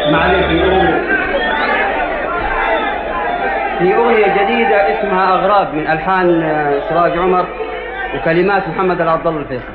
معلش في أغنية في أغنية جديدة اسمها أغراب من ألحان آه، سراج عمر وكلمات محمد العبد الله الفيصل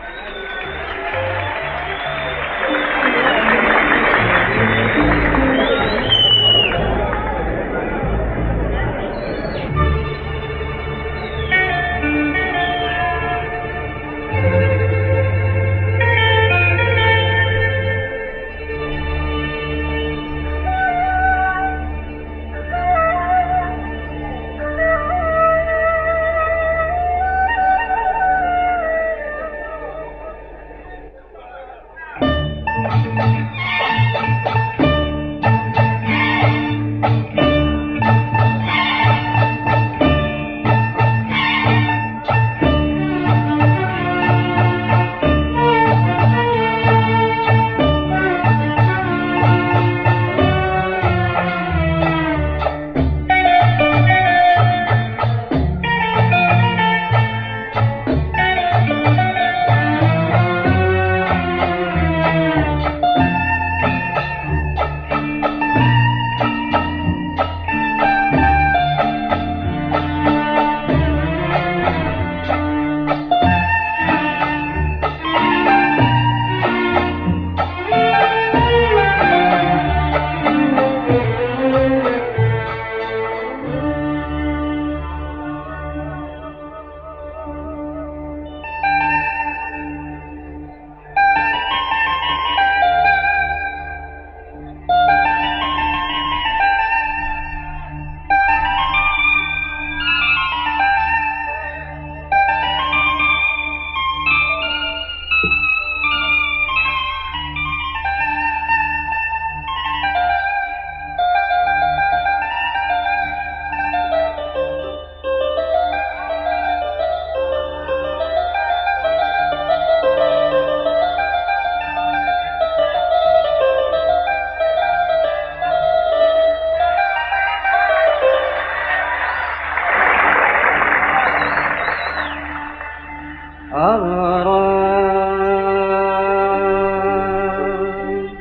أغراب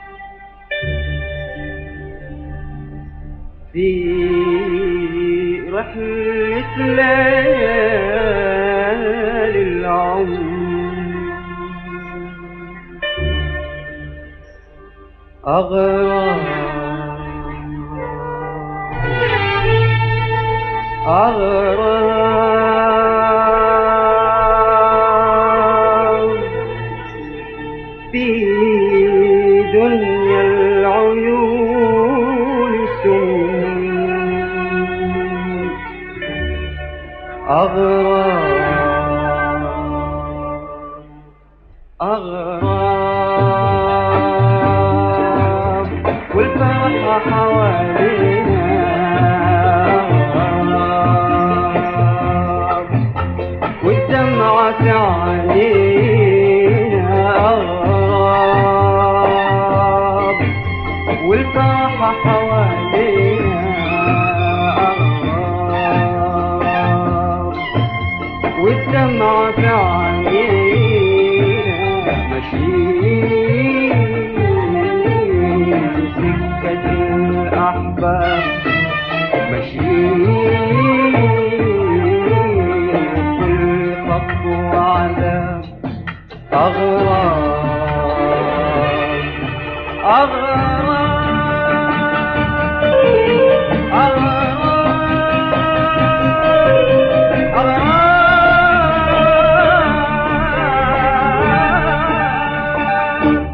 في رحلة ليالي العمر أغراب أغراب في دنيا العيون سود أغراب أغراب والفرحة حوالينا أغراب والدمعة علينا أغراب والفرحة حوالينا أغراب والدمعة علينا ماشيين سكة الأحباب ماشيين كل خطوة عذاب أغراب أغراب أغراب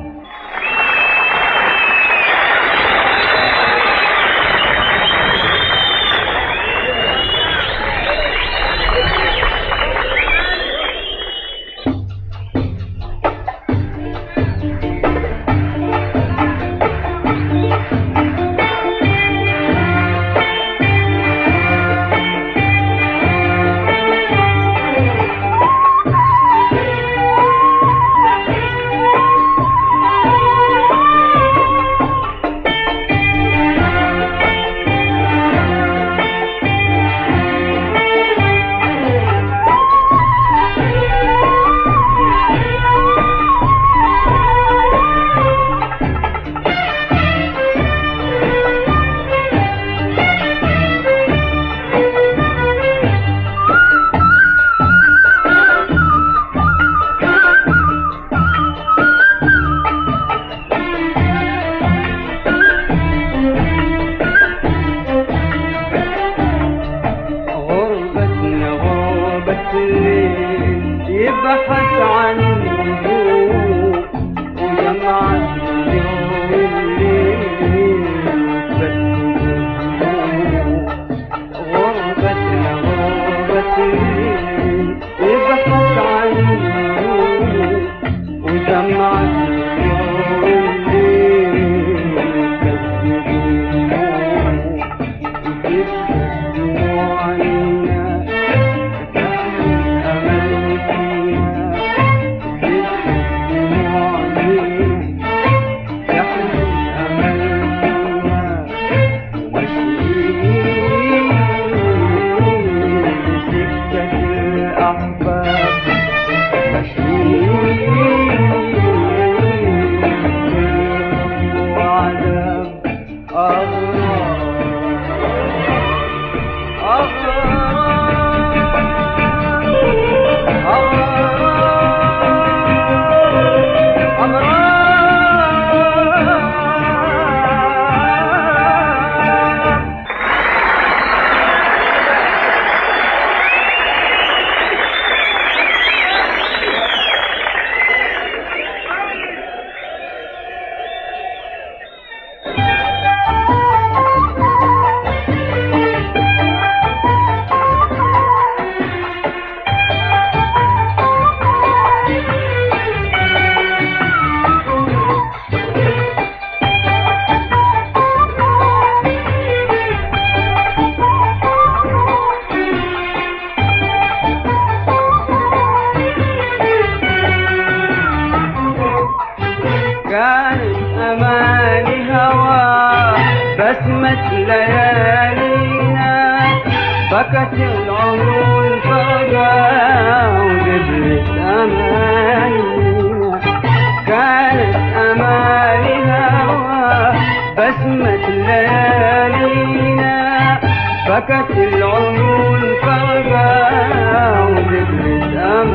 ودمعة كانت أماني هوى بسمة ليالينا بكت العيون فجأة وجبلت أمانينا كانت أماني هوى بسمة ليالينا بكت العيون فجأة وجبلت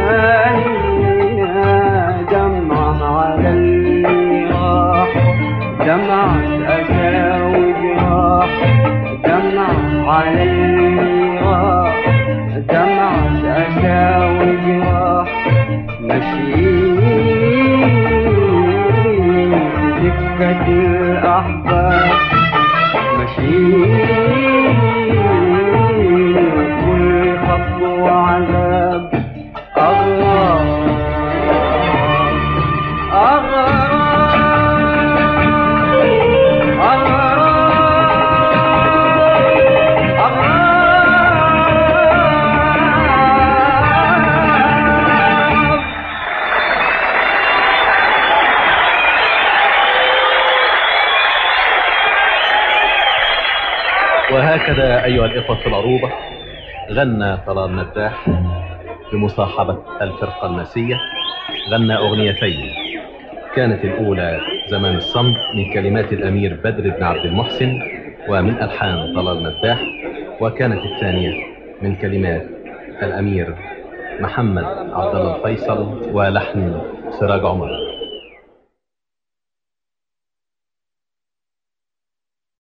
أمانينا دمعة على الراح دمعة أسى وجراح دمعة على الراح دمعة أسى وجراح ماشيين في سكة الأحباب ماشيين كل خطوة عذاب أغراب وهكذا أيها الإخوة في العروبة غنى طلال مداح بمصاحبة الفرقة الناسية غنى أغنيتين كانت الأولى زمان الصمت من كلمات الأمير بدر بن عبد المحسن ومن ألحان طلال مداح وكانت الثانية من كلمات الأمير محمد عبد الله الفيصل ولحن سراج عمر